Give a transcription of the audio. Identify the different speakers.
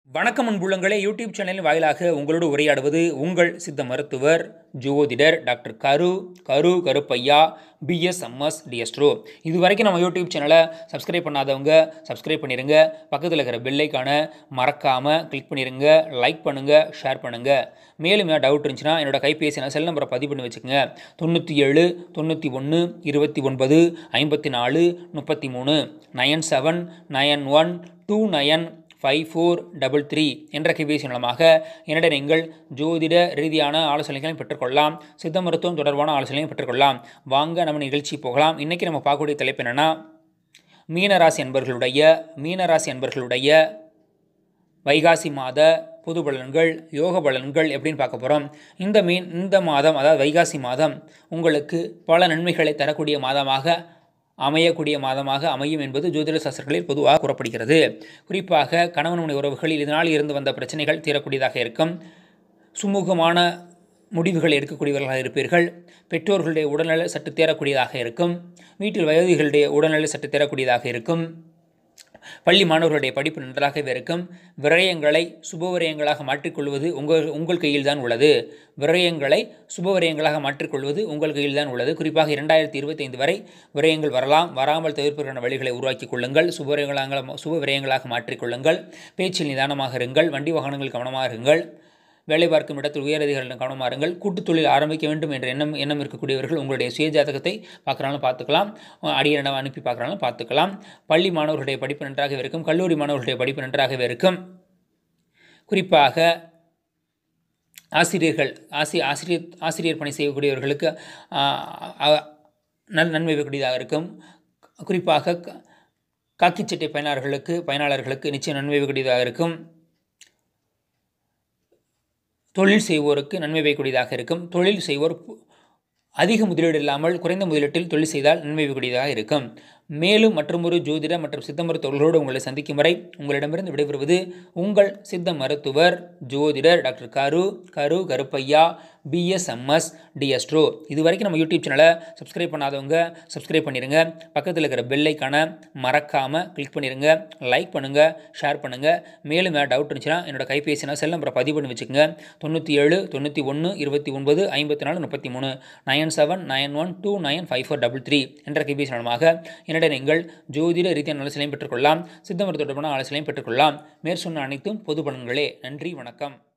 Speaker 1: வணக்கம் அன்புள்ளங்களே யூடியூப் சேனலின் வாயிலாக உங்களோடு உரையாடுவது உங்கள் சித்த மருத்துவர் ஜோதிடர் டாக்டர் கரு கரு கருப்பையா பிஎஸ்எம்எஸ் டிஎஸ்ட்ரோ இது வரைக்கும் நம்ம யூடியூப் சேனலை சப்ஸ்கிரைப் பண்ணாதவங்க சப்ஸ்கிரைப் பண்ணிடுங்க பக்கத்தில் இருக்கிற பெல்லைக்கான மறக்காமல் கிளிக் பண்ணிடுங்க லைக் பண்ணுங்கள் ஷேர் பண்ணுங்கள் மேலும் ஏதாவது டவுட் இருந்துச்சுன்னா என்னோட கைபேசி நான் செல் நம்பரை பதிவு பண்ணி வச்சுக்கோங்க தொண்ணூற்றி ஏழு தொண்ணூற்றி ஒன்று இருபத்தி ஒன்பது ஐம்பத்தி நாலு முப்பத்தி மூணு nine seven nine one two nine five four double three என்ற கைபேசி மூலமாக என்னிடம் நீங்கள் ஜோதிட ரீதியான ஆலோசனைகளையும் பெற்றுக்கொள்ளலாம் சித்த மருத்துவம் தொடர்பான ஆலோசனையும் பெற்றுக்கொள்ளலாம் வாங்க நம்ம நிகழ்ச்சி போகலாம் இன்றைக்கி நம்ம பார்க்கக்கூடிய தலைப்பு என்னென்னா மீனராசி என்பர்களுடைய மீனராசி என்பர்களுடைய வைகாசி மாத பொது பலன்கள் யோக பலன்கள் எப்படின்னு பார்க்க போகிறோம் இந்த மீன் இந்த மாதம் அதாவது வைகாசி மாதம் உங்களுக்கு பல நன்மைகளை தரக்கூடிய மாதமாக அமையக்கூடிய மாதமாக அமையும் என்பது ஜோதிட சாஸ்திரங்களில் பொதுவாக கூறப்படுகிறது குறிப்பாக கணவன் மனை உறவுகளில் இதனால் இருந்து வந்த பிரச்சனைகள் தீரக்கூடியதாக இருக்கும் சுமூகமான முடிவுகள் எடுக்கக்கூடியவர்களாக இருப்பீர்கள் பெற்றோர்களுடைய உடல்நிலை சற்று தேரக்கூடியதாக இருக்கும் வீட்டில் வயதிகளுடைய உடல்நிலை சற்று தேரக்கூடியதாக இருக்கும் பள்ளி மாணவர்களுடைய படிப்பு நன்றாகவே இருக்கும் விரயங்களை சுபவிரயங்களாக மாற்றிக்கொள்வது உங்கள் உங்கள் கையில் தான் உள்ளது விரயங்களை சுபவிரயங்களாக மாற்றிக்கொள்வது உங்கள் கையில் தான் உள்ளது குறிப்பாக இரண்டாயிரத்தி இருபத்தைந்து வரை விரயங்கள் வரலாம் வராமல் தவிர்ப்பதற்கான வழிகளை உருவாக்கிக் கொள்ளுங்கள் சுபவிரயங்களாக சுப விரயங்களாக மாற்றிக்கொள்ளுங்கள் பேச்சில் நிதானமாக இருங்கள் வண்டி வாகனங்கள் கவனமாக இருங்கள் வேலை பார்க்கும் இடத்தில் உயரதிகாரிகள் கவனமாக இருங்கள் கூட்டுத் தொழில் ஆரம்பிக்க வேண்டும் என்ற எண்ணம் எண்ணம் இருக்கக்கூடியவர்கள் உங்களுடைய சுய ஜாதகத்தை பார்க்குறாலும் பார்த்துக்கலாம் அடியனிடம் அனுப்பி பார்க்குறாலும் பார்த்துக்கலாம் பள்ளி மாணவர்களுடைய படிப்பு நன்றாகவே இருக்கும் கல்லூரி மாணவர்களுடைய படிப்பு நன்றாகவே இருக்கும் குறிப்பாக ஆசிரியர்கள் ஆசி ஆசிரியர் ஆசிரியர் பணி செய்யக்கூடியவர்களுக்கு நல் நன்மை கூடியதாக இருக்கும் குறிப்பாக காக்கிச்சட்டை பயனாளர்களுக்கு பயனாளர்களுக்கு நிச்சயம் நன்மை கூடியதாக இருக்கும் தொழில் செய்வோருக்கு நன்மை வைக்கூடியதாக இருக்கும் தொழில் செய்வோர் அதிக முதலீடு இல்லாமல் குறைந்த முதலீட்டில் தொழில் செய்தால் நன்மை வைக்கூடியதாக இருக்கும் மேலும் மற்றொரு ஜோதிட மற்றும் சித்த மருத்துவர்களோடு உங்களை சந்திக்கும் வரை உங்களிடமிருந்து விடைபெறுவது உங்கள் சித்த மருத்துவர் ஜோதிடர் டாக்டர் கரு கரு கருப்பையா பிஎஸ்எம்எஸ் டிஎஸ்ட்ரோ இது வரைக்கும் நம்ம யூடியூப் சேனலை சப்ஸ்கிரைப் பண்ணாதவங்க சப்ஸ்கிரைப் பண்ணிடுங்க பக்கத்தில் இருக்கிற பெல்லைக்கான மறக்காமல் கிளிக் பண்ணிடுங்க லைக் பண்ணுங்கள் ஷேர் பண்ணுங்கள் மேலும் வேறு டவுட் இருந்துச்சுன்னா என்னோட கைபேசினா செல் நம்பரை பதிவு பண்ணி வச்சுக்கோங்க தொண்ணூற்றி ஏழு தொண்ணூற்றி ஒன்று இருபத்தி ஒன்பது ஐம்பத்தி நாலு முப்பத்தி மூணு nine seven nine one two nine five four double three என்ற கைபேசி மூலமாக என்னிடம் நீங்கள் ஜோதிட ரீதியான ஆலோசனையும் பெற்றுக்கொள்ளலாம் சித்த மருத்துவ தொடர்பான ஆலோசனையும் பெற்றுக்கொள்ளலாம் மேற்சொன்ன அனைத்தும் பொது பலன்களே நன்றி வணக்கம்